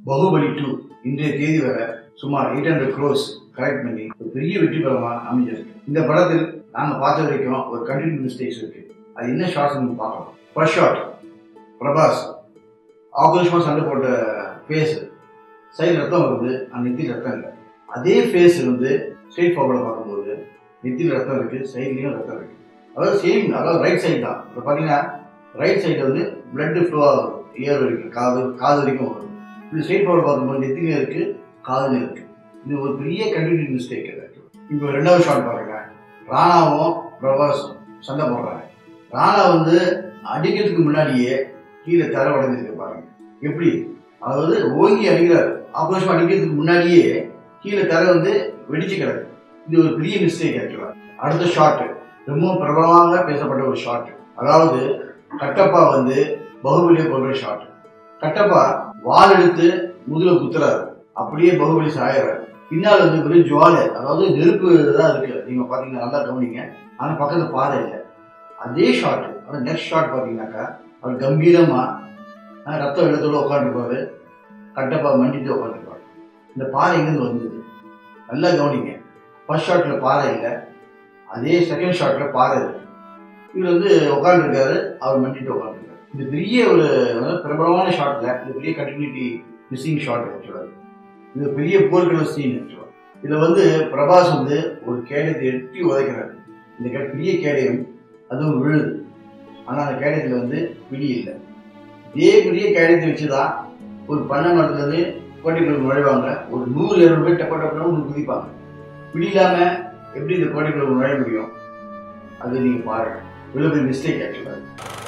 பகுபலி two இன்றைய தேதி வரை சுமார் எயிட் ஹண்ட்ரட் க்ரோஸ் கலெக்ட் பண்ணி ஒரு பெரிய வெற்றி படமா அமைஞ்சிருக்கு இந்த படத்தில் நாங்க பார்த்த வரைக்கும் ஒரு கண்டினியூ மிஸ்டேக்ஸ் இருக்கு அது என்ன ஷார்ட்ஸ் நம்ம பார்க்கலாம் ஃபர்ஸ்ட் ஷாட் பிரபாஸ் ஆக்ரோஷமாக சண்டை போட்ட ஃபேஸ் சைடு ரத்தம் வருது அந்த நெத்தியில் ரத்தம் இல்லை அதே ஃபேஸ் வந்து ஸ்ட்ரெயிட் ஃபார்வர்டில் பார்க்கும்போது நெத்தியில் ரத்தம் இருக்குது சைட்லேயும் ரத்தம் இருக்குது அதாவது சேம் அதாவது ரைட் சைடு தான் இப்போ பார்த்தீங்கன்னா ரைட் சைடு வந்து பிளட்டு ஃப்ளோ ஆகும் இயர் வரைக்கும் காது காது வரைக்கும் வரும் இது ஸ்ட்ரெயிட் ஃபார்வர்ட் பார்க்கும்போது நெத்திலையும் இருக்குது காதுலையும் இருக்குது இது ஒரு பெரிய கண்டினியூ மிஸ்டேக் இது இப்போ ரெண்டாவது ஷாட் பாருங்க ராணாவும் பிரபாஸும் சண்டை போடுறாங்க ராணா வந்து அடிக்கிறதுக்கு முன்னாடியே கீழே தர உடஞ்சிருக்கு பாருங்க எப்படி அதாவது ஓங்கி அடிக்கிறார் ஆபரேஷன் அடிக்கிறதுக்கு முன்னாடியே கீழே தர வந்து வெடிச்சு கிடக்கு இது ஒரு பெரிய மிஸ்டேக் ஆக்சுவலா அடுத்த ஷாட் ரொம்ப பிரபலமாக பேசப்பட்ட ஒரு ஷாட் அதாவது கட்டப்பா வந்து பகுபலியை கொள்ற ஷாட் கட்டப்பா வாள் எடுத்து முதுல குத்துறாரு அப்படியே பகுபலி சாயறாரு பின்னால் வந்து வெறும் ஜுவாலை அதாவது நெருப்பு தான் இருக்கு நீங்க பாத்தீங்கன்னா நல்லா கவனிங்க ஆனா பக்கத்துல பாதை இல்லை அதே ஷாட் அந்த நெக்ஸ்ட் ஷாட் பாத்தீங்கன்னாக்கா அவர் கம்பீரமா ஆஹ், ரத்த வெள்ளத்தோட உட்காந்துருப்பாரு கட்டப்பா மண்டிட்டு உட்காந்துருப்பாரு இந்த பாறை எங்கேருந்து வந்தது நல்லா கவனிங்க ஃபர்ஸ்ட் ஷாட்ல பாறை இல்லை அதே செகண்ட் ஷாட்ல பாறை இருக்கு இவர் வந்து உட்காந்துருக்காரு அவர் மண்டிட்டு உட்காந்துருக்காரு இந்த பெரிய ஒரு அதாவது பிரபலமான ஷாட்ல இந்த பெரிய கண்டினியூட்டி மிஸ்ஸிங் ஷாட் ஆக்சுவலாக இது ஒரு பெரிய போர்க்கள சீன் ஆக்சுவலாக இதில் வந்து பிரபாஸ் வந்து ஒரு கேடயத்தை எட்டி உதைக்கிறாரு இந்த கே- பெரிய கேடயம் அதுவும் விழுது ஆனால் அந்த கேடயத்தில் வந்து பிடி இல்லை இதே பெரிய கேடயத்தை வச்சு தான் ஒரு பண்ணை மரத்துலேருந்து கோட்டைக்குள்ள நுழைவாங்க ஒரு நூறு இருநூறு பேர் டப்ப டப்புன்னு குதிப்பாங்க பிடி இல்லாமல் எப்படி இந்த கோட்டைக்குள்ள நுழைய முடியும் அது நீங்கள் பாருங்க இவ்வளோ பெரிய மிஸ்டேக் ஆக்சுவலாக